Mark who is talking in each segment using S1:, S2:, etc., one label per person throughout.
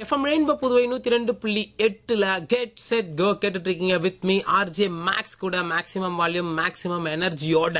S1: FM rainbow Puduvai நூத்தி ரெண்டு புள்ளி எட்டுல கெட் செட் கோ கேட்டுட்டு இருக்கீங்க வித் மீ ஆர்ஜே மேக்ஸ் கூட மேக்ஸிமம் வால்யூம் மேக்ஸிமம் எனர்ஜியோட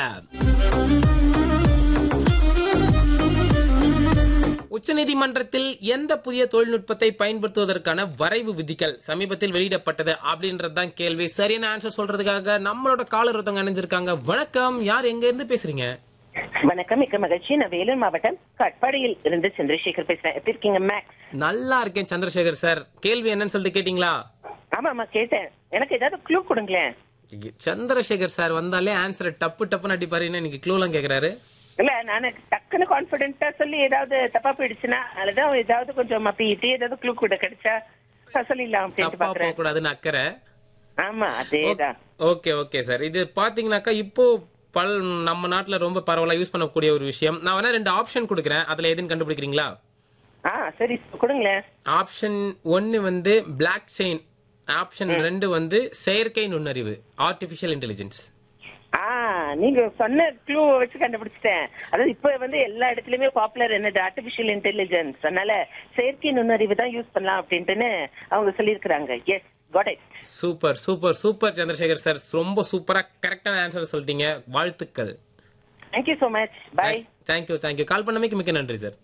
S1: உச்சநீதிமன்றத்தில் எந்த புதிய தொழில்நுட்பத்தை பயன்படுத்துவதற்கான வரைவு விதிகள் சமீபத்தில் வெளியிடப்பட்டது அப்படின்றது தான் கேள்வி சரியான ஆன்சர் சொல்றதுக்காக நம்மளோட காலர் ஒருத்தவங்க அணிஞ்சிருக்காங்க வணக்கம் யார் எங்க இருந்து பேசுறீங்க
S2: வணக்கம் மிக்க மகிழ்ச்சி நான் வேலூர் மாவட்டம் கட்பாடியில் இருந்து சந்திரசேகர் பேசுறேன் எப்படி இருக்கீங்க மேக்ஸ்
S1: நல்லா இருக்கேன் சந்திரசேகர் சார் கேள்வி என்னன்னு சொல்லிட்டு கேட்டீங்களா
S2: ஆமா ஆமா கேட்டேன் எனக்கு ஏதாவது க்ளூ கொடுங்களேன்
S1: சந்திரசேகர் சார் வந்தாலே ஆன்சரை டப்பு டப்புன்னு அடிப்பாருன்னு இன்னைக்கு க்ளூலாம் கேக்குறாரு
S2: இல்ல நானு டக்குன்னு கான்பிடென்ட்டா சொல்லி ஏதாவது தப்பா போயிடுச்சுன்னா அதுதான் ஏதாவது கொஞ்சம் மப்பிட்டு ஏதாவது க்ளூ கூட கிடைச்சா நான் சொல்லிடலாம் அப்படின்ட்டு
S1: தப்பா போக
S2: பாக்குறேன்
S1: கூடாதுன்னு அக்கறை
S2: ஆமா அதேதான்
S1: ஓகே ஓகே சார் இது பாத்தீங்கன்னாக்கா இப்போ பல் நம்ம நாட்டுல ரொம்ப பரவலா யூஸ் பண்ணக்கூடிய ஒரு விஷயம் நான் வேணா ரெண்டு ஆப்ஷன் கொடுக்குறேன் அதுல எதுன்னு கண்டுபிடிக்கிறீங்களா
S2: ஆ சரி கொடுங்களேன்
S1: ஆப்ஷன் ஒன்னு வந்து பிளாக் செயின் ஆப்ஷன் ரெண்டு வந்து செயற்கை நுண்ணறிவு ஆர்டிபிஷியல் இன்டெலிஜென்ஸ்
S2: ஆ நீங்க சொன்ன க்ளூ வச்சு கண்டுபிடிச்சிட்டேன் அதாவது இப்ப வந்து எல்லா இடத்துலயுமே பாப்புலர் என்னது ஆர்டிபிஷியல் இன்டெலிஜென்ஸ் அதனால செயற்கை நுண்ணறிவு தான் யூஸ் பண்ணலாம் அப்படின்ட்டுன்னு அவங்க சொல்லியிருக்கிறாங்க yes got it
S1: super super super Chandrasekhar sir ரொம்ப சூப்பரா கரெக்டான ஆன்சர் சொல்லிட்டீங்க வாழ்த்துக்கள்
S2: thank you so much bye
S1: thank you thank you call பண்ணமைக்கு மிக்க நன்றி சார்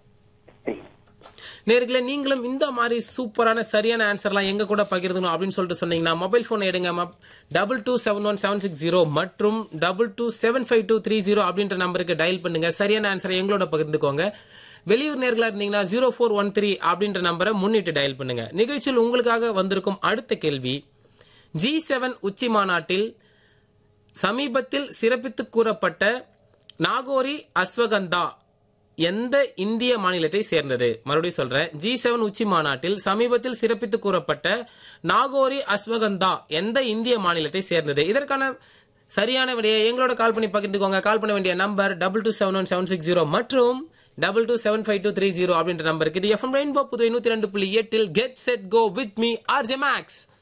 S1: நேர்களே நீங்களும் இந்த மாதிரி சூப்பரான சரியான ஆன்சர்லாம் எங்க கூட பகிர்ந்தணும் அப்படின்னு சொல்லிட்டு சொன்னீங்கன்னா மொபைல் போன் எடுங்க double two seven one seven six zero மற்றும் double two seven five two three zero அப்படின்ற நம்பருக்கு டயல் பண்ணுங்க சரியான ஆன்சரை எங்களோட பகிர்ந்துக்கோங்க வெளியூர் நேர்களா இருந்தீங்கன்னா ஜீரோ ஃபோர் ஒன் த்ரீ அப்படின்ற நம்பரை முன்னிட்டு டயல் பண்ணுங்க நிகழ்ச்சியில் உங்களுக்காக வந்திருக்கும் அடுத்த கேள்வி ஜி செவன் உச்சி மாநாட்டில் சமீபத்தில் சிறப்பித்து கூறப்பட்ட நாகோரி அஸ்வகந்தா எந்த இந்திய மாநிலத்தை சேர்ந்தது மறுபடியும் சொல்றேன் ஜி செவன் உச்சி மாநாட்டில் சமீபத்தில் சிறப்பித்து கூறப்பட்ட நாகோரி அஸ்வகந்தா எந்த இந்திய மாநிலத்தை சேர்ந்தது இதற்கான சரியான விடையை எங்களோட கால் பண்ணி பகிர்ந்துக்கோங்க கால் பண்ண வேண்டிய number double two seven one seven six zero மற்றும் double two seven five two three zero அப்படின்ற நம்பருக்கு இது எஃப்எம் ரெயின்போ புதுவை நூத்தி ரெண்டு புள்ளி எட்டில் get set go with me RJ maths